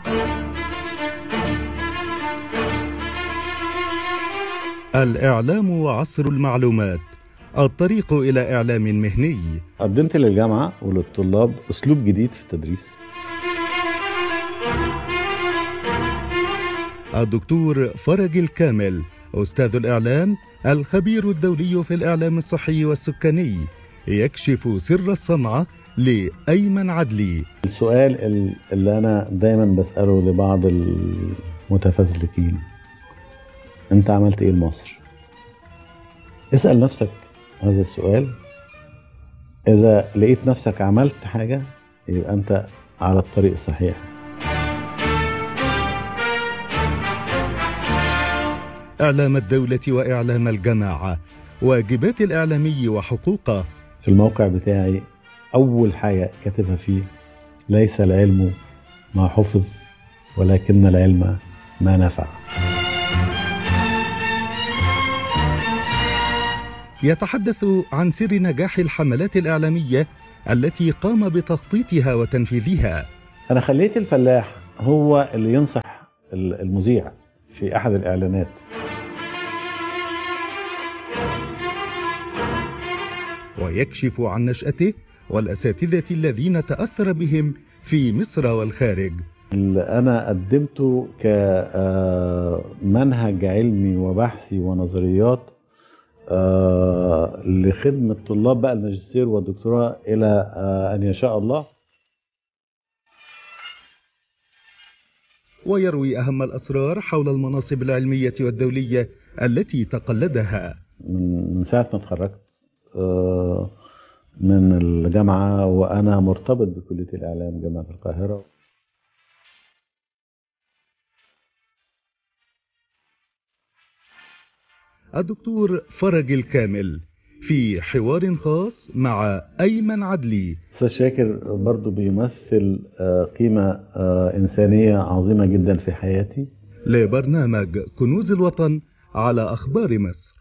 الإعلام وعصر المعلومات الطريق إلى إعلام مهني قدمت للجامعة وللطلاب أسلوب جديد في التدريس الدكتور فرج الكامل أستاذ الإعلام الخبير الدولي في الإعلام الصحي والسكاني يكشف سر الصنعة لأيمن عدلي السؤال اللي أنا دايما بسأله لبعض المتفزلكين أنت عملت إيه لمصر؟ اسأل نفسك هذا السؤال إذا لقيت نفسك عملت حاجة يبقى أنت على الطريق الصحيح إعلام الدولة وإعلام الجماعة واجبات الإعلامي وحقوقه في الموقع بتاعي أول حاجة كاتبها فيه ليس العلم ما حفظ ولكن العلم ما نفع يتحدث عن سر نجاح الحملات الإعلامية التي قام بتخطيطها وتنفيذها أنا خليت الفلاح هو اللي ينصح المذيع في أحد الإعلانات ويكشف عن نشأته والأساتذة الذين تأثر بهم في مصر والخارج اللي أنا قدمته كمنهج علمي وبحثي ونظريات لخدمة طلاب بقى الماجستير والدكتوراه إلى أن يشاء الله ويروي أهم الأسرار حول المناصب العلمية والدولية التي تقلدها من ساعة ما اتخرجت من الجامعة وأنا مرتبط بكلية الإعلام جامعة القاهرة الدكتور فرج الكامل في حوار خاص مع أيمن عدلي أستاذ شاكر برضو بيمثل قيمة إنسانية عظيمة جدا في حياتي لبرنامج كنوز الوطن على أخبار مصر